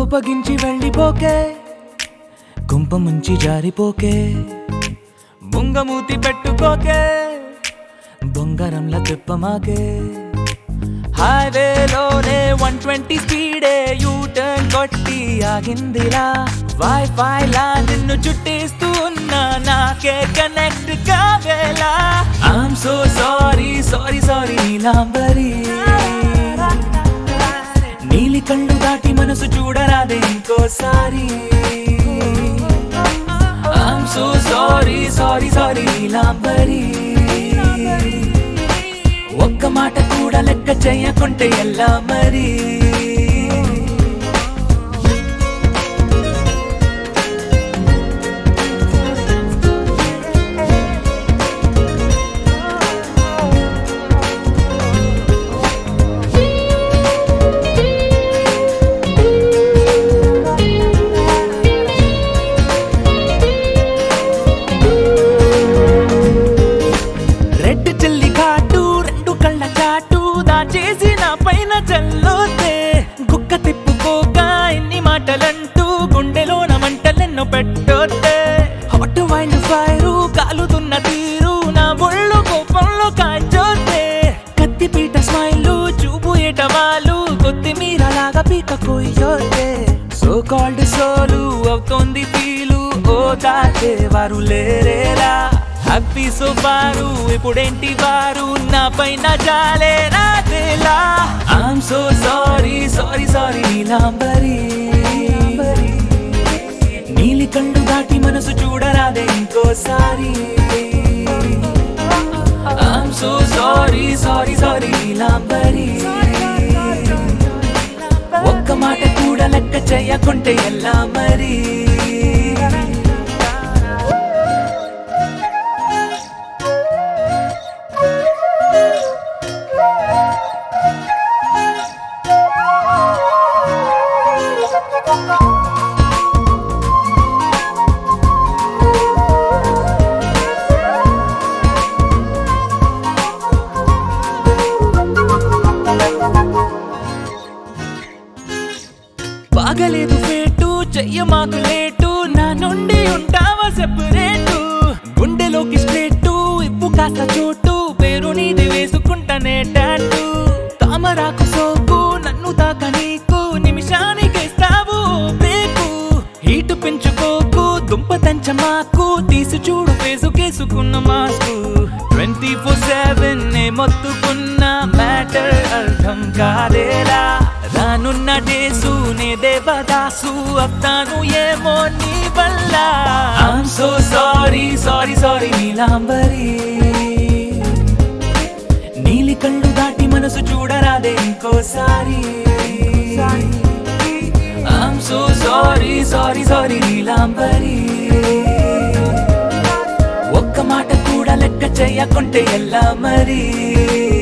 కోపగించి వెళ్ళిపోకే కుంప ముంచి జారిపోకే బుంగమూతి పెట్టుకోకే బొంగరంలా తిప్పమాకే హైవేలోనే వన్ ట్వంటీ స్పీడే యూ టర్న్ కొట్టి ఆగిందిలా వైఫై లా నిన్ను చుట్టేస్తూ ఉన్నా నాకే కనెక్ట్ కావేలా I'm so sorry sorry sorry Neelambari నీలి కళ్ళు దాటి మనసు చూడరాదే ఇంకోసారి I'm so sorry sorry sorry Neelambari ఒక్క మాట కూడా లెక్క చేయకుంటే ఎలా మరి రెడ్ చిల్లి ఘాటు రెండు కళ్ళ చాటు దాచేసి నా పైన చల్లోతే గుక్క తిప్పుకోక ఎన్ని మాటలంటూ గుండెలోన మంటలెన్నో పెట్టొద్దే హాట్ వైండ్ ఫైరు కాలుతున్న తీరు నా ఒళ్ళు కోపంలో కాచోతే కత్తిపీట స్మైలు చూపు ఎటవాలు కొత్తిమీరలాగా పీక కొయ్యోతే సో కాల్డ్ సోలు అవుతోంది ఫీలు ఓ దాటే వారు లేరేలా హ్యాపీ సుబారు ఇప్పుడేంటి వారు నా పైన జాలే రాదేలా I'm so sorry sorry sorry Neelambari నీలి కళ్ళు దాటి మనసు చూడరాదే ఇంకోసారి I'm so sorry sorry sorry Neelambari ఒక్క మాట కూడా లెక్క చేయకుంటే ఎలా మరి బాగలేదు పేటు చెయ్య మాకు లేటు నా నుండి ఉంటావా సెపరేటు గుండెలోకి స్ట్రేటు ఇప్పు కాస్త చోటు పేరు నీది వేసుకుంటానే టాటు తామరాకు సోకు నన్ను తాక నీకు నిమిషానికి ఇస్తావు బ్రేకు హీటు పెంచుకోకు దుంప మాకు తీసి చూడు ఫేసు కేసుకున్న మాస్కు ట్వంటీ ఫోర్ సెవెన్ నే మొత్తుకున్న మ్యాటర్ అర్థం కాదేలా రానున్న డేసు నే దేవదాసు అత్తాను ఏమో నీ వల్ల I'm so sorry sorry sorry Neelambari నీలి కళ్ళు దాటి మనసు చూడరాదే ఇంకోసారి I'm so sorry sorry sorry Neelambari ఒక్క మాట కూడా లెక్క చేయకుంటే ఎలా మరి